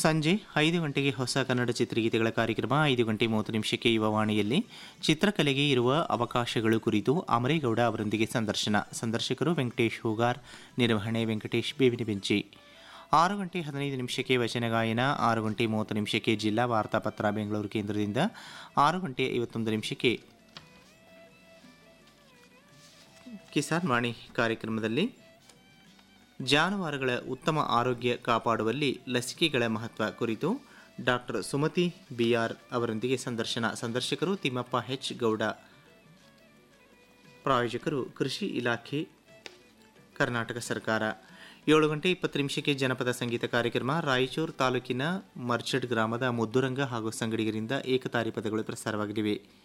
ಸಂಜೆ ಐದು ಗಂಟೆಗೆ ಹೊಸ ಕನ್ನಡ ಚಿತ್ರಗೀತೆಗಳ ಕಾರ್ಯಕ್ರಮ ಐದು ಗಂಟೆ ಮೂವತ್ತು ನಿಮಿಷಕ್ಕೆ ಯುವವಾಣಿಯಲ್ಲಿ ಚಿತ್ರಕಲೆಗೆ ಇರುವ ಅವಕಾಶಗಳು ಕುರಿತು ಅಮರೇಗೌಡ ಅವರೊಂದಿಗೆ ಸಂದರ್ಶನ ಸಂದರ್ಶಕರು ವೆಂಕಟೇಶ್ ಹೂಗಾರ್ ನಿರ್ವಹಣೆ ವೆಂಕಟೇಶ್ ಬೇವಿನ ಬೆಂಚಿ ಆರು ಗಂಟೆ ಹದಿನೈದು ನಿಮಿಷಕ್ಕೆ ವಚನ ಗಾಯನ ಆರು ಗಂಟೆ ಮೂವತ್ತು ನಿಮಿಷಕ್ಕೆ ಜಿಲ್ಲಾ ವಾರ್ತಾಪತ್ರ ಬೆಂಗಳೂರು ಕೇಂದ್ರದಿಂದ ಆರು ಗಂಟೆ ಐವತ್ತೊಂದು ನಿಮಿಷಕ್ಕೆ ಕಿಸಾನ್ ವಾಣಿ ಕಾರ್ಯಕ್ರಮದಲ್ಲಿ ಜಾನುವಾರುಗಳ ಉತ್ತಮ ಆರೋಗ್ಯ ಕಾಪಾಡುವಲ್ಲಿ ಲಸಿಕೆಗಳ ಮಹತ್ವ ಕುರಿತು ಡಾಕ್ಟರ್ ಸುಮತಿ ಬಿಆರ್ ಅವರೊಂದಿಗೆ ಸಂದರ್ಶನ ಸಂದರ್ಶಕರು ತಿಮ್ಮಪ್ಪ ಎಚ್ ಗೌಡ ಪ್ರಾಯೋಜಕರು ಕೃಷಿ ಇಲಾಖೆ ಕರ್ನಾಟಕ ಸರ್ಕಾರ ಏಳು ಗಂಟೆ ಇಪ್ಪತ್ತು ನಿಮಿಷಕ್ಕೆ ಜನಪದ ಸಂಗೀತ ಕಾರ್ಯಕ್ರಮ ರಾಯಚೂರು ತಾಲೂಕಿನ ಮರ್ಚಡ್ ಗ್ರಾಮದ ಮುದ್ದುರಂಗ ಹಾಗೂ ಸಂಗಡಿಗರಿಂದ ಏಕತಾರಿ ಪದಗಳು ಪ್ರಸಾರವಾಗಲಿವೆ